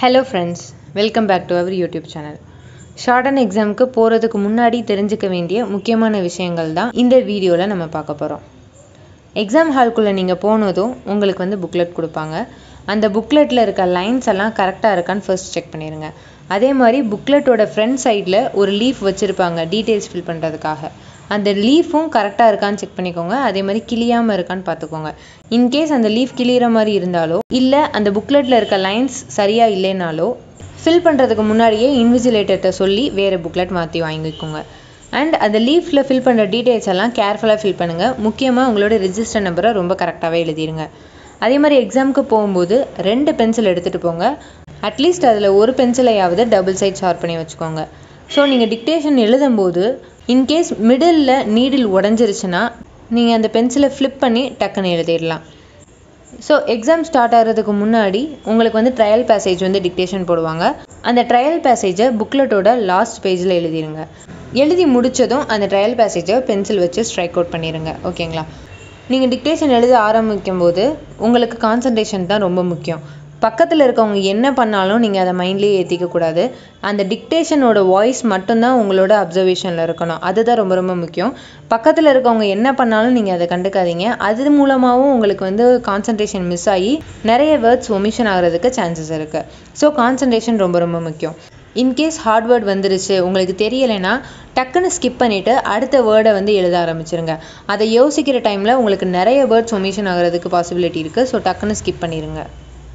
hello friends welcome back to our YouTube channel short and எக்ஸாமுக்கு போகிறதுக்கு முன்னாடி தெரிஞ்சுக்க வேண்டிய முக்கியமான விஷயங்கள் தான் இந்த வீடியோவில் நம்ம பார்க்க போகிறோம் எக்ஸாம் ஹால்குள்ளே நீங்கள் போனதும் உங்களுக்கு வந்து புக்லெட் கொடுப்பாங்க அந்த புக்லெட்டில் இருக்க லைன்ஸ் எல்லாம் கரெக்டாக இருக்கான்னு ஃபர்ஸ்ட் செக் பண்ணிடுங்க அதே மாதிரி புக்லெட்டோட ஃப்ரண்ட் சைடில் ஒரு லீஃப் வச்சுருப்பாங்க டீட்டெயில்ஸ் ஃபில் பண்ணுறதுக்காக அந்த லீஃபும் கரெக்டாக இருக்கான்னு செக் பண்ணிக்கோங்க அதே மாதிரி கிளியாமல் இருக்கான்னு பார்த்துக்கோங்க இன்கேஸ் அந்த லீஃப் கிளியிற மாதிரி இருந்தாலோ இல்லை அந்த புக்லெட்டில் இருக்க லைன்ஸ் சரியாக இல்லைனாலோ ஃபில் பண்ணுறதுக்கு முன்னாடியே இன்விஜிலேட்டர்கிட்ட சொல்லி வேறு புக்லெட் மாற்றி வாங்கிக்கோங்க அண்ட் அந்த லீஃபில் ஃபில் பண்ணுற டீட்டெயில்ஸ் எல்லாம் கேர்ஃபுல்லாக ஃபில் பண்ணுங்கள் முக்கியமாக உங்களோட ரிஜிஸ்டர் நம்பரை ரொம்ப கரெக்டாகவே எழுதிருங்க அதே மாதிரி எக்ஸாமுக்கு போகும்போது ரெண்டு பென்சில் எடுத்துகிட்டு போங்க அட்லீஸ்ட் அதில் ஒரு பென்சிலையாவது டபுள் சைட் ஷார்ப் பண்ணி வச்சுக்கோங்க ஸோ நீங்கள் டிக்டேஷன் எழுதும்போது இன்கேஸ் மிடில் நீடில் உடஞ்சிருச்சுன்னா நீங்கள் அந்த பென்சிலை ஃப்ளிப் பண்ணி டக்குன்னு எழுதிடலாம் ஸோ எக்ஸாம் ஸ்டார்ட் ஆகிறதுக்கு முன்னாடி உங்களுக்கு வந்து ட்ரையல் பேசேஜ் வந்து டிக்டேஷன் போடுவாங்க அந்த ட்ரையல் பேசேஜை புக்லெட்டோட லாஸ்ட் பேஜில் எழுதிருங்க எழுதி முடித்ததும் அந்த ட்ரையல் பேசேஜை பென்சில் வச்சு ஸ்ட்ரைக் அவுட் பண்ணிடுங்க ஓகேங்களா நீங்கள் டிக்டேஷன் எழுத ஆரம்பிக்கும் போது உங்களுக்கு கான்சன்ட்ரேஷன் தான் ரொம்ப முக்கியம் பக்கத்தில் இருக்கவங்க என்ன பண்ணாலும் நீங்கள் அதை மைண்ட்லேயே ஏற்றிக்க கூடாது அந்த டிக்டேஷனோட வாய்ஸ் மட்டும்தான் உங்களோட அப்சர்வேஷனில் இருக்கணும் அதுதான் ரொம்ப ரொம்ப முக்கியம் பக்கத்தில் இருக்கவங்க என்ன பண்ணாலும் நீங்கள் அதை கண்டுக்காதீங்க அது மூலமாகவும் உங்களுக்கு வந்து கான்சன்ட்ரேஷன் மிஸ் ஆகி நிறைய வேர்ட்ஸ் ஒமிஷன் ஆகிறதுக்கு சான்சஸ் இருக்குது ஸோ கான்சன்ட்ரேஷன் ரொம்ப ரொம்ப முக்கியம் இன்கேஸ் ஹார்ட் வேர்ட் வந்துருச்சு உங்களுக்கு தெரியலைன்னா டக்குன்னு ஸ்கிப் பண்ணிவிட்டு அடுத்த வேர்டை வந்து எழுத ஆரம்பிச்சிருங்க அதை யோசிக்கிற டைமில் உங்களுக்கு நிறைய வேர்ட்ஸ் ஒமிஷன் ஆகிறதுக்கு பாசிபிலிட்டி இருக்குது ஸோ டக்குன்னு ஸ்கிப் பண்ணிடுங்க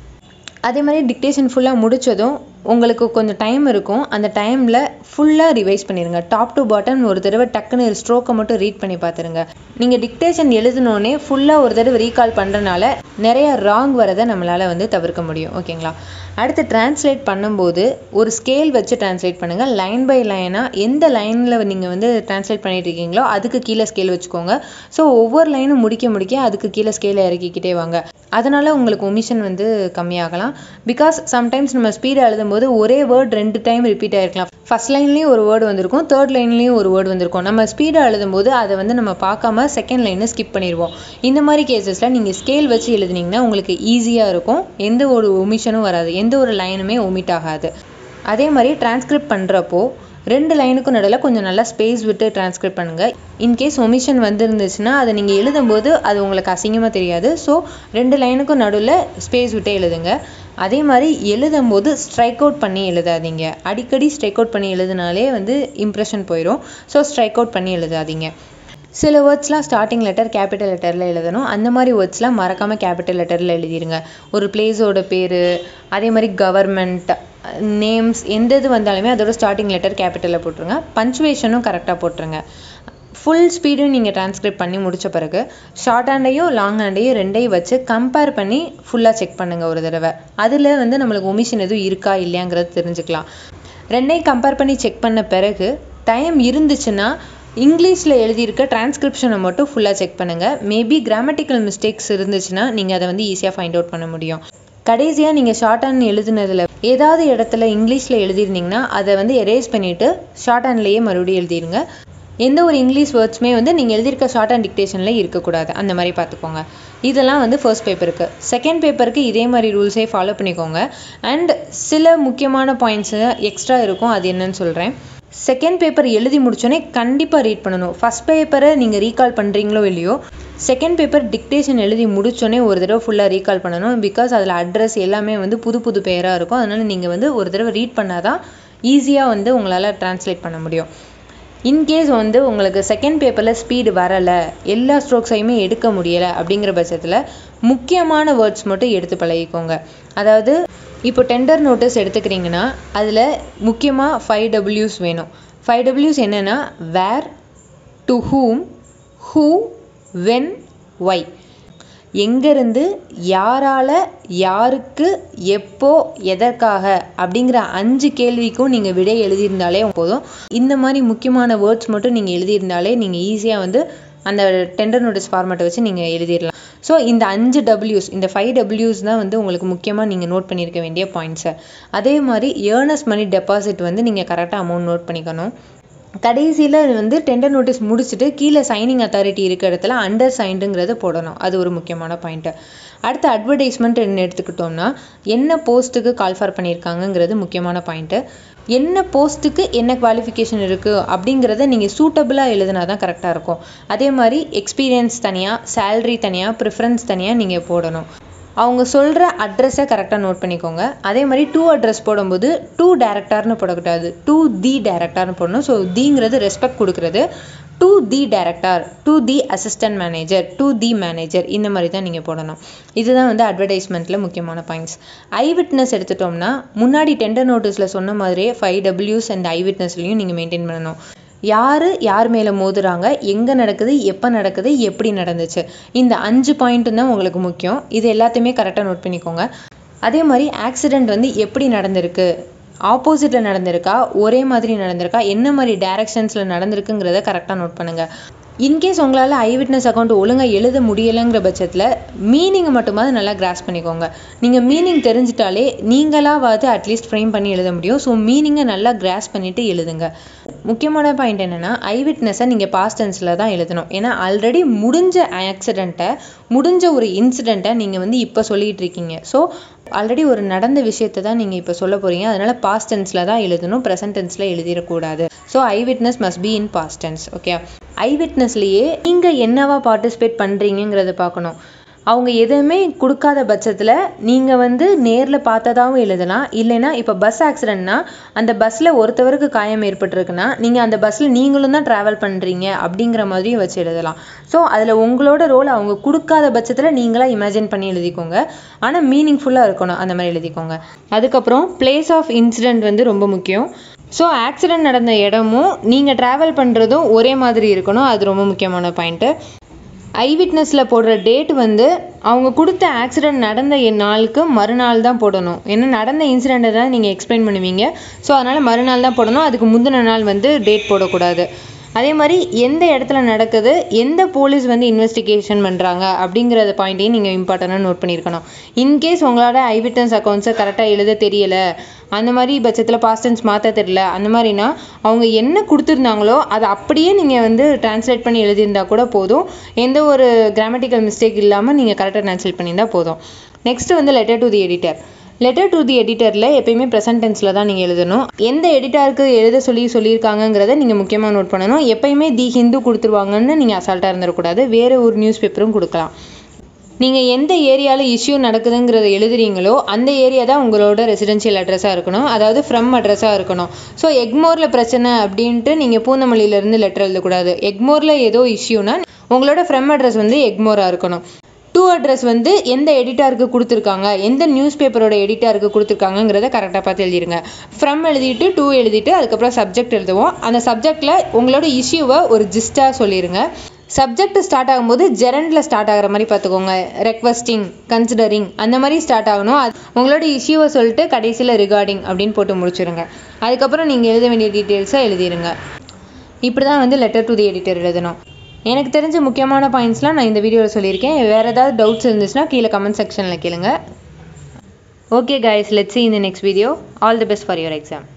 அதே மாதிரி டிக்டேஷன் ஃபுல்லாக முடித்ததும் உங்களுக்கு கொஞ்சம் டைம் இருக்கும் அந்த டைமில் ஃபுல்லாக ரிவைஸ் பண்ணிடுங்க டாப் டு பாட்டம் ஒரு தடவை டக்குன்னு ஸ்ட்ரோக்கை மட்டும் ரீட் பண்ணி பார்த்துருங்க நீங்கள் டிக்டேஷன் எழுதினோடனே ஃபுல்லாக ஒரு தடவை ரீகால் பண்ணுறனால நிறைய ராங் வரதை நம்மளால் வந்து தவிர்க்க முடியும் ஓகேங்களா அடுத்து டிரான்ஸ்லேட் பண்ணும்போது ஒரு ஸ்கேல் வச்சு டிரான்ஸ்லேட் பண்ணுங்கள் லைன் பை லைனாக எந்த லைனில் நீங்கள் வந்து டிரான்ஸ்லேட் பண்ணிட்டு இருக்கீங்களோ அதுக்கு கீழே ஸ்கேல் வச்சுக்கோங்க ஸோ ஒவ்வொரு லைனும் முடிக்க முடிக்க அதுக்கு கீழே ஸ்கேலை இறக்கிக்கிட்டே வாங்க அதனால் உங்களுக்கு ஒமிஷன் வந்து கம்மியாகலாம் பிகாஸ் சம்டைம்ஸ் நம்ம ஸ்பீடாக எழுதும்போது ஒரே வேர்ட் ரெண்டு டைம் ரிப்பீட் ஆகிருக்கலாம் ஃபஸ்ட் லைன்லேயும் ஒரு வேர்டு வந்திருக்கும் தேர்ட் லைன்லேயும் ஒரு வேர்டு வந்திருக்கும் நம்ம ஸ்பீடாக எழுதும்போது அதை வந்து நம்ம பார்க்காம செகண்ட் லைனை ஸ்கிப் பண்ணிடுவோம் இந்த மாதிரி கேசஸில் நீங்கள் ஸ்கேல் வச்சு எழுதுனீங்கன்னா உங்களுக்கு ஈஸியாக இருக்கும் எந்த ஒரு ஒமிஷனும் வராது எந்த ஒரு லைனுமே ஒமிட் ஆகாது அதே மாதிரி டிரான்ஸ்கிரிப்ட் பண்ணுறப்போ ரெண்டு லைனுக்கும் நடுவில் கொஞ்சம் நல்லா ஸ்பேஸ் விட்டு டிரான்ஸ்கிரிப்ட் பண்ணுங்கள் இன்கேஸ் ஒமிஷன் வந்துருந்துச்சுன்னா அதை நீங்கள் எழுதும்போது அது உங்களுக்கு அசிங்கமாக தெரியாது ஸோ ரெண்டு லைனுக்கும் நடுவில் ஸ்பேஸ் விட்டே எழுதுங்க அதே மாதிரி எழுதும்போது ஸ்ட்ரைக் அவுட் பண்ணி எழுதாதீங்க அடிக்கடி ஸ்ட்ரைக் அவுட் பண்ணி எழுதினாலே வந்து இம்ப்ரெஷன் போயிடும் ஸோ ஸ்ட்ரைக் அவுட் பண்ணி எழுதாதீங்க சில வேர்ட்ஸ்லாம் ஸ்டார்டிங் லெட்டர் கேபிட்டல் லெட்டரில் எழுதணும் அந்த மாதிரி வேர்ட்ஸ்லாம் மறக்காமல் கேபிட்டல் லெட்டரில் எழுதிருங்க ஒரு பிளேஸோட பேர் அதே மாதிரி கவர்மெண்ட் நேம்ஸ் எந்த இது வந்தாலுமே அதோட ஸ்டார்டிங் லெட்டர் கேபிட்டலில் போட்டுருங்க பஞ்சுவேஷனும் கரெக்டாக போட்டுருங்க ஃபுல் ஸ்பீடும் நீங்கள் டிரான்ஸ்கிரிப்ட் பண்ணி முடித்த பிறகு ஷார்ட் ஹேண்டையும் லாங் ஹேண்டையும் ரெண்டையும் வச்சு கம்பேர் பண்ணி ஃபுல்லாக செக் பண்ணுங்கள் ஒரு தடவை அதில் வந்து நம்மளுக்கு ஒமிஷன் எதுவும் இருக்கா இல்லையாங்கிறது தெரிஞ்சுக்கலாம் ரெண்டையும் கம்பேர் பண்ணி செக் பண்ண பிறகு டைம் இருந்துச்சுன்னா இங்கிலீஷில் எழுதியிருக்க டிரான்ஸ்கிரிப்ஷனை மட்டும் ஃபுல்லாக செக் பண்ணுங்கள் மேபி கிராமட்டிக்கல் மிஸ்டேக்ஸ் இருந்துச்சுன்னா நீங்கள் அதை வந்து ஈஸியாக ஃபைண்ட் அவுட் பண்ண முடியும் கடைசியாக நீங்கள் ஷார்ட் ஹேண்ட் எழுதுனதில் ஏதாவது இடத்துல இங்கிலீஷில் எழுதிருந்தீங்கன்னா அதை வந்து எரேஸ் பண்ணிவிட்டு ஷார்ட் ஹேண்ட்லேயே மறுபடியும் எழுதிருங்க எந்த ஒரு இங்கிலீஷ் வேர்ட்ஸுமே வந்து நீங்கள் எழுதியிருக்க ஷார்ட் அண்ட் டிக்டேஷனில் இருக்கக்கூடாது அந்த மாதிரி பார்த்துக்கோங்க இதெல்லாம் வந்து ஃபர்ஸ்ட் பேப்பருக்கு செகண்ட் பேப்பருக்கு இதே மாதிரி ரூல்ஸே ஃபாலோ பண்ணிக்கோங்க அண்ட் சில முக்கியமான பாயிண்ட்ஸு எக்ஸ்ட்ரா இருக்கும் அது என்னன்னு சொல்கிறேன் செகண்ட் பேப்பர் எழுதி முடிச்சோடனே கண்டிப்பாக ரீட் பண்ணணும் ஃபஸ்ட் பேப்பரை நீங்கள் ரீகால் பண்ணுறீங்களோ இல்லையோ செகண்ட் பேப்பர் டிக்டேஷன் எழுதி முடிச்சோடனே ஒரு தடவை ஃபுல்லாக ரீகால் பண்ணணும் பிகாஸ் அதில் அட்ரஸ் எல்லாமே வந்து புது புது பெயராக இருக்கும் அதனால் நீங்கள் வந்து ஒரு தடவை ரீட் பண்ணால் தான் ஈஸியாக வந்து உங்களால் ட்ரான்ஸ்லேட் பண்ண முடியும் இன்கேஸ் வந்து உங்களுக்கு செகண்ட் பேப்பரில் ஸ்பீடு வரலை எல்லா ஸ்ட்ரோக்ஸையுமே எடுக்க முடியலை அப்படிங்கிற பட்சத்தில் முக்கியமான வேர்ட்ஸ் மட்டும் எடுத்து பழகிக்கோங்க அதாவது இப்போ டெண்டர் நோட்டீஸ் எடுத்துக்கிறீங்கன்னா அதில் முக்கியமாக ஃபைவ் டபிள்யூஸ் வேணும் ஃபைவ் டபிள்யூஸ் என்னென்னா where to whom who when why எங்கேருந்து யாரால் யாருக்கு எப்போ எதற்காக அப்படிங்கிற அஞ்சு கேள்விக்கும் நீங்கள் விடை எழுதியிருந்தாலே போதும் இந்த மாதிரி முக்கியமான வேர்ட்ஸ் மட்டும் நீங்கள் எழுதியிருந்தாலே நீங்கள் ஈஸியாக வந்து அந்த டெண்டர் நோட்டீஸ் ஃபார்மேட்டை வச்சு நீங்கள் எழுதிடலாம் ஸோ இந்த அஞ்சு டபிள்யூஸ் இந்த ஃபைவ் டபிள்யூஸ் தான் வந்து உங்களுக்கு முக்கியமாக நீங்கள் நோட் பண்ணியிருக்க வேண்டிய பாயிண்ட்ஸை அதே மாதிரி ஏர்னஸ் மணி டெபாசிட் வந்து நீங்கள் கரெக்டாக அமௌண்ட் நோட் பண்ணிக்கணும் கடைசியில் வந்து டெண்டர் நோட்டீஸ் முடிச்சுட்டு கீழே சைனிங் அத்தாரிட்டி இருக்கிற இடத்துல அண்டர் சைன்டுங்கிறத போடணும் அது ஒரு முக்கியமான பாயிண்ட்டு அடுத்து அட்வர்டைஸ்மெண்ட் எடுத்துக்கிட்டோம்னா என்ன போஸ்ட்டுக்கு கால் ஃபார் பண்ணியிருக்காங்கங்கிறது முக்கியமான பாயிண்ட்டு என்ன போஸ்ட்டுக்கு என்ன குவாலிஃபிகேஷன் இருக்குது அப்படிங்கிறத நீங்கள் சூட்டபிளாக எழுதினா தான் கரெக்டாக இருக்கும் அதே மாதிரி எக்ஸ்பீரியன்ஸ் தனியாக சேல்ரி தனியாக ப்ரிஃபரன்ஸ் தனியாக நீங்கள் போடணும் அவங்க சொல்கிற அட்ரஸை கரெக்டாக நோட் பண்ணிக்கோங்க அதே மாதிரி டூ அட்ரஸ் போடும்போது டூ டேரக்டார்னு போடக்கூடாது டூ தி டேரக்டார்னு போடணும் ஸோ திங்கிறது ரெஸ்பெக்ட் கொடுக்குறது to the director to the assistant manager to the manager இந்த மாதிரி தான் நீங்கள் போடணும் இதுதான் வந்து அட்வர்டைஸ்மெண்ட்டில் முக்கியமான பாயிண்ட்ஸ் ஐ விட்னஸ் எடுத்துட்டோம்னா முன்னாடி டெண்டர் நோட்டீஸில் சொன்ன மாதிரியே ஃபைவ் டபிள்யூஸ் அண்ட் ஐ விட்னஸ்லையும் நீங்கள் மெயின்டைன் பண்ணணும் யார் யார் மேலே மோதுறாங்க எங்கே நடக்குது எப்போ நடக்குது எப்படி நடந்துச்சு இந்த அஞ்சு பாயிண்ட்டும் தான் உங்களுக்கு முக்கியம் இது எல்லாத்தையுமே கரெக்டாக நோட் பண்ணிக்கோங்க அதே மாதிரி ஆக்சிடெண்ட் வந்து எப்படி நடந்திருக்கு ஆப்போசிட்டில் நடந்திருக்கா ஒரே மாதிரி நடந்திருக்கா என்ன மாதிரி டைரக்ஷன்ஸில் நடந்திருக்குங்கிறத கரெக்டாக நோட் பண்ணுங்கள் இன்கேஸ் உங்களால் ஐ விட்னஸ் அக்கௌண்ட் ஒழுங்காக எழுத முடியலைங்கிற பட்சத்தில் மீனிங்கை மட்டுமாவது நல்லா கிராஸ் பண்ணிக்கோங்க நீங்கள் மீனிங் தெரிஞ்சிட்டாலே நீங்களாவது அட்லீஸ்ட் ஃப்ரேம் பண்ணி எழுத முடியும் ஸோ மீனிங்கை நல்லா கிராஸ் பண்ணிவிட்டு எழுதுங்க முக்கியமான பாயிண்ட் என்னென்னா ஐ விட்னஸை நீங்கள் பாஸ்ட் டென்ஸில் தான் எழுதணும் ஏன்னா ஆல்ரெடி முடிஞ்ச ஆக்சிடெண்ட்டை முடிஞ்ச ஒரு இன்சிடெண்ட்டை நீங்கள் வந்து இப்போ சொல்லிகிட்டு இருக்கீங்க ஸோ ஆல்ரெடி ஒரு நடந்த விஷயத்தை தான் நீங்கள் இப்போ சொல்ல போகிறீங்க அதனால் பாஸ்ட் டென்ஸில் தான் எழுதணும் ப்ரெசன்ட் டென்ஸில் எழுதிடக்கூடாது so I witness must be in past tense okay I விட்னஸ்லேயே நீங்கள் என்னவா பார்ட்டிசிபேட் பண்ணுறீங்கிறத பார்க்கணும் அவங்க எதுவுமே கொடுக்காத பட்சத்தில் நீங்கள் வந்து நேரில் பார்த்ததாகவும் எழுதலாம் இல்லைன்னா இப்போ பஸ் ஆக்சிடென்ட்னா அந்த பஸ்ஸில் ஒருத்தவருக்கு காயம் ஏற்பட்டிருக்குன்னா நீங்கள் அந்த பஸ்ஸில் நீங்களும் தான் ட்ராவல் பண்ணுறீங்க அப்படிங்கிற மாதிரியும் வச்சு எழுதலாம் ஸோ அதில் உங்களோட ரோல் அவங்க கொடுக்காத பட்சத்தில் நீங்களாக இமேஜின் பண்ணி எழுதிக்கோங்க ஆனால் மீனிங்ஃபுல்லாக இருக்கணும் அந்த மாதிரி எழுதிக்கோங்க அதுக்கப்புறம் பிளேஸ் ஆஃப் இன்சிடெண்ட் வந்து ரொம்ப முக்கியம் ஸோ ஆக்சிடென்ட் நடந்த இடமும் நீங்கள் ட்ராவல் பண்ணுறதும் ஒரே மாதிரி இருக்கணும் அது ரொம்ப முக்கியமான பாயிண்ட்டு ஐ விட்னஸில் போடுற டேட் வந்து அவங்க கொடுத்த ஆக்சிடெண்ட் நடந்த நாளுக்கு மறுநாள் தான் போடணும் ஏன்னா நடந்த இன்சிடெண்ட்டை தான் நீங்கள் எக்ஸ்பிளைன் பண்ணுவீங்க ஸோ அதனால் மறுநாள் தான் போடணும் அதுக்கு முந்தின நாள் வந்து டேட் போடக்கூடாது அதே மாதிரி எந்த இடத்துல நடக்குது எந்த போலீஸ் வந்து இன்வெஸ்டிகேஷன் பண்ணுறாங்க அப்படிங்கிறத பாயிண்ட்டையும் நீங்கள் இம்பார்ட்டண்ட்டாக நோட் பண்ணியிருக்கணும் இன்கேஸ் உங்களோட ஐ விட்னஸ் அக்கௌண்ட்ஸை கரெக்டாக எழுத தெரியலை அந்த மாதிரி பட்சத்தில் பாஸ்டன்ஸ் மாற்ற தெரியல அந்த மாதிரினா அவங்க என்ன கொடுத்துருந்தாங்களோ அதை அப்படியே நீங்கள் வந்து டிரான்ஸ்லேட் பண்ணி எழுதியிருந்தா கூட போதும் எந்த ஒரு கிராமட்டிக்கல் மிஸ்டேக் இல்லாமல் நீங்கள் கரெக்டாக டிரான்ஸ்லேட் பண்ணியிருந்தால் போதும் நெக்ஸ்ட் வந்து letter to the editor letter to the எடிட்டரில் எப்பயுமே ப்ரெசன்ட் டென்ஸில் தான் நீங்கள் எழுதணும் எந்த எடிட்டருக்கு எழுத சொல்லி சொல்லியிருக்காங்கங்கிறத நீங்கள் முக்கியமாக நோட் பண்ணணும் எப்பயுமே தி ஹிந்து கொடுத்துருவாங்கன்னு நீங்கள் அசால்ட்டாக இருந்துடக்கூடாது வேறு ஒரு நியூஸ் பேப்பரும் கொடுக்கலாம் நீங்கள் எந்த ஏரியாவில் இஷ்யூ நடக்குதுங்கிறத எழுதுறீங்களோ அந்த ஏரியா தான் உங்களோட ரெசிடென்ஷியல் அட்ரஸாக இருக்கணும் அதாவது ஃப்ரம் அட்ரஸாக இருக்கணும் ஸோ எக்மோரில் பிரச்சனை அப்படின்ட்டு நீங்கள் பூந்தமல்லியிலேருந்து லெட்டர் எழுதக்கூடாது எக்மோரில் ஏதோ இஷ்யூனா உங்களோட ஃப்ரம் அட்ரஸ் வந்து எக்மோராக இருக்கணும் டூ அட்ரஸ் வந்து எந்த எடிட்டருக்கு கொடுத்துருக்காங்க எந்த நியூஸ் பேப்பரோட எடிட்டருக்கு கொடுத்துருக்காங்கங்கிறத கரெக்டாக பார்த்து எழுதிருங்க ஃப்ரம் எழுதிட்டு டூ எழுதிட்டு அதுக்கப்புறம் சப்ஜெக்ட் எழுதுவோம் அந்த சப்ஜெக்டில் உங்களோட இஷ்யூவை ஒரு ஜிஸ்டாக சொல்லிடுங்க சப்ஜெக்ட் ஸ்டார்ட் ஆகும்போது ஜெரண்டில் ஸ்டார்ட் ஆகிற மாதிரி பார்த்துக்கோங்க ரெக்வஸ்டிங் கன்சிடரிங் அந்த மாதிரி ஸ்டார்ட் ஆகணும் அது உங்களோட இஷ்யூவை சொல்லிட்டு கடைசியில் ரிகார்டிங் அப்படின்னு போட்டு முடிச்சிருங்க அதுக்கப்புறம் நீங்கள் எழுத வேண்டிய டீட்டெயில்ஸை எழுதிருங்க இப்படி தான் வந்து லெட்டர் டு தி எடிட்டர் எழுதணும் எனக்கு தெரிஞ்ச முக்கியமான பாயிண்ட்ஸ்லாம் நான் இந்த வீடியோவில் சொல்லியிருக்கேன் வேறு ஏதாவது டவுட்ஸ் இருந்துச்சுன்னா கீழே கமெண்ட் செக்ஷனில் கேளுங்க okay guys let's see in the next video all the best for your exam